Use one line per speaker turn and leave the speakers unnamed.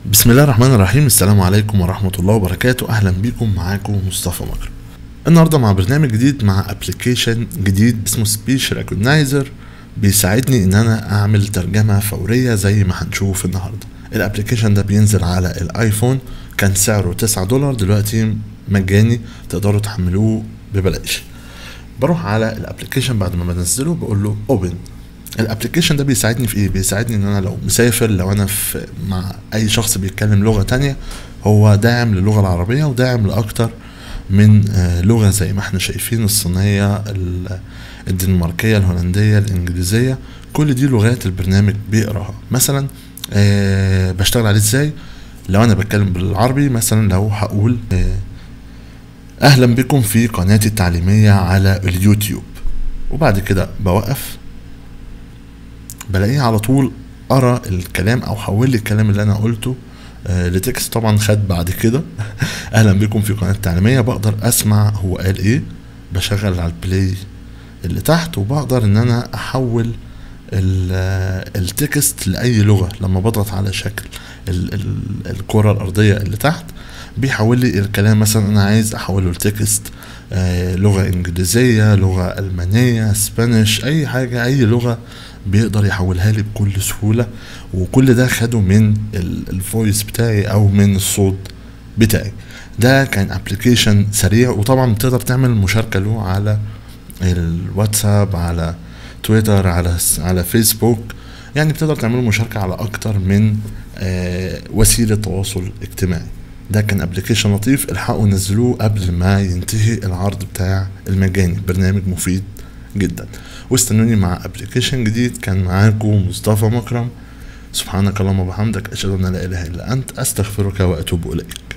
بسم الله الرحمن الرحيم السلام عليكم ورحمة الله وبركاته أهلا بيكم معاكم مصطفى مكرم النهاردة مع برنامج جديد مع ابلكيشن جديد اسمه سبيش ريكوجنايزر بيساعدني ان انا اعمل ترجمة فورية زي ما هنشوف النهاردة الابلكيشن ده بينزل على الايفون كان سعره 9 دولار دلوقتي مجاني تقدروا تحملوه ببلاش بروح على الابلكيشن بعد ما بنزله بقول له اوبن الابلكيشن ده بيساعدني في ايه بيساعدني ان انا لو مسافر لو انا في مع اي شخص بيتكلم لغه تانية هو داعم للغه العربيه وداعم لاكتر من آه، لغه زي ما احنا شايفين الصينيه ال- الدنماركيه الهولنديه الانجليزيه كل دي لغات البرنامج بيقراها مثلا آه، بشتغل عليه ازاي لو انا بتكلم بالعربي مثلا لو هقول آه، اهلا بكم في قناتي التعليميه على اليوتيوب وبعد كده بوقف بلاقيه على طول قرا الكلام او حول لي الكلام اللي انا قلته آه، لتكست طبعا خد بعد كده اهلا بكم في قناه تعليميه بقدر اسمع هو قال ايه بشغل على البلاي اللي تحت وبقدر ان انا احول ال- آه، التكست لاي لغه لما بضغط على شكل ال- ال- الكره الارضيه اللي تحت بيحول لي الكلام مثلا انا عايز احوله لتكست آه، لغه انجليزيه لغه المانيه اسبانيش اي حاجه اي لغه بيقدر يحولها لي بكل سهوله وكل ده خده من الفويس بتاعي او من الصوت بتاعي ده كان ابلكيشن سريع وطبعا بتقدر تعمل مشاركه له على الواتساب على تويتر على على فيسبوك يعني بتقدر تعمل مشاركه على اكتر من آه، وسيله تواصل اجتماعي ده كان ابلكيشن لطيف الحقوا نزلوه قبل ما ينتهي العرض بتاع المجاني برنامج مفيد جدا واستنوني مع ابلكيشن جديد كان معاكم مصطفى مكرم سبحانك اللهم وبحمدك اشهد ان لا اله الا انت استغفرك واتوب اليك